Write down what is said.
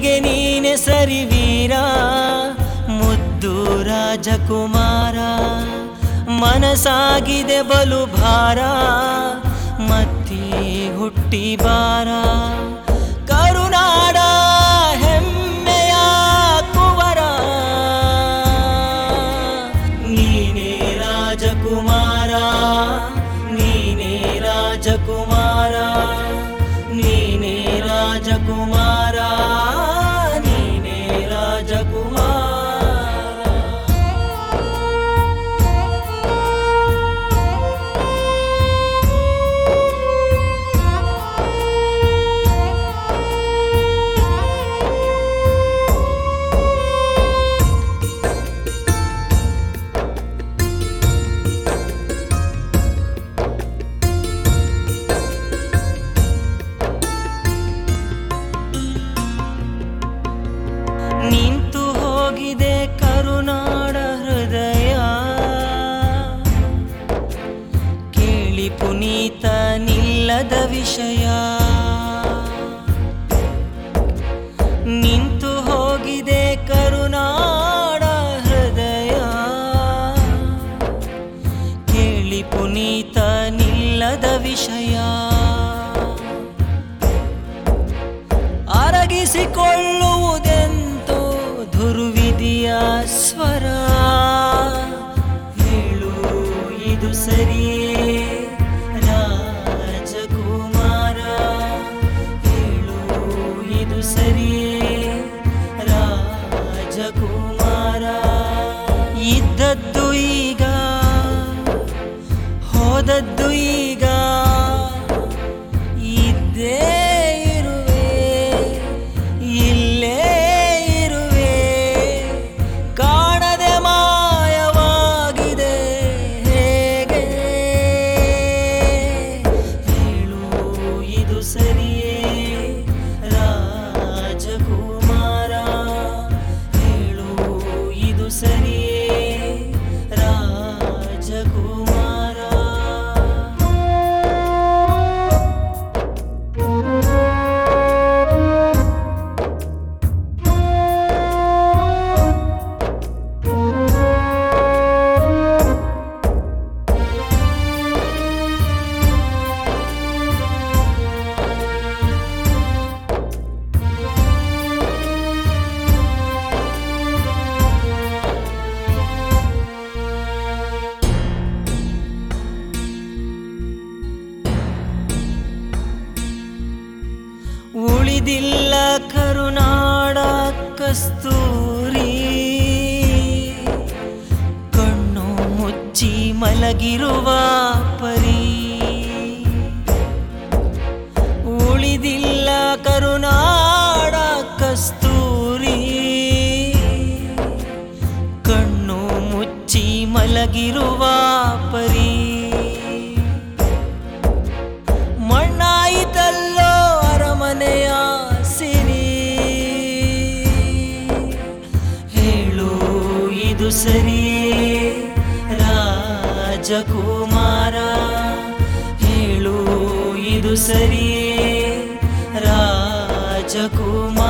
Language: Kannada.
ನಿನಗೆ ನೀನೆ ಸರಿ ವೀರ ಮುದ್ದು ರಾಜಕುಮಾರ ಮನಸಾಗಿದೆ ಬಲು ಭಾರ ಮತ್ತಿ ಹುಟ್ಟಿ ಬಾರ ಕರುನಾಡ ಹೆಮ್ಮೆಯ ಕುವರ ನೀನೇ ರಾಜಕುಮಾರ ನೀನೇ ರಾಜಕುಮಾರ ನೀನೇ ರಾಜಕುಮಾರ ನೀನೇ ರಾಜಕುಮಾರ ನಿಂತು ಹೋಗಿದೆ ಕರುನಾಡ ಹೃದಯ ಕೇಳಿ ಪುನೀತ ನಿಲ್ಲದ ವಿಷಯ ನಿಂತು ಹೋಗಿದೆ ಕರುನಾಡ ಹೃದಯ ಕೇಳಿ ಪುನೀತ ನಿಲ್ಲದ ವಿಷಯ ಅರಗಿಸಿಕೊಳ್ಳುವುದೆಂತೋ ದುರ್ವಿಧಿಯ ಸ್ವರ ಹೇಳು ಇದು ಸರಿಯೇ ರಾಜಕುಮಾರ ಹೇಳು ಇದು ಸರಿಯೇ ರಾಜಕುಮಾರ ಇದ್ದದ್ದು ಈಗ ಹೋದದ್ದು ಈಗ ಇದ್ದೇ ಇರುವೆ ಇಲ್ಲೇ ಇರುವೆ ಕಾಣದೆ ಮಾಯವಾಗಿದೆ ಹೇಗೆ ಹೇಳು ಇದು ಸರಿಯೇ ರಾಜಕುಮಾರ ಹೇಳು ಇದು ಸರಿಯೇ ರಾಜಕುಮಾರ ಉಳಿದಿಲ್ಲ ಕರುನಾಡ ಕಸ್ತೂರಿ ಕಣ್ಣು ಮುಚ್ಚಿ ಮಲಗಿರುವ ಪರಿ ಉಳಿದಿಲ್ಲ ಕರುನಾಡ ಕಸ್ತೂರಿ ಕಣ್ಣು ಮುಚ್ಚಿ ಮಲಗಿರುವ ಪರಿ ಮಣ್ಣಾಯಿತಲ್ಲೋ ಅರಮನೆಯ ಸಿರಿ ಹೇಳು ಇದು ಸರಿಯೇ ರಾಜಕುಮಾರ ಹೇಳು ಇದು ಸರಿಯೇ ರಾಜಕುಮಾರ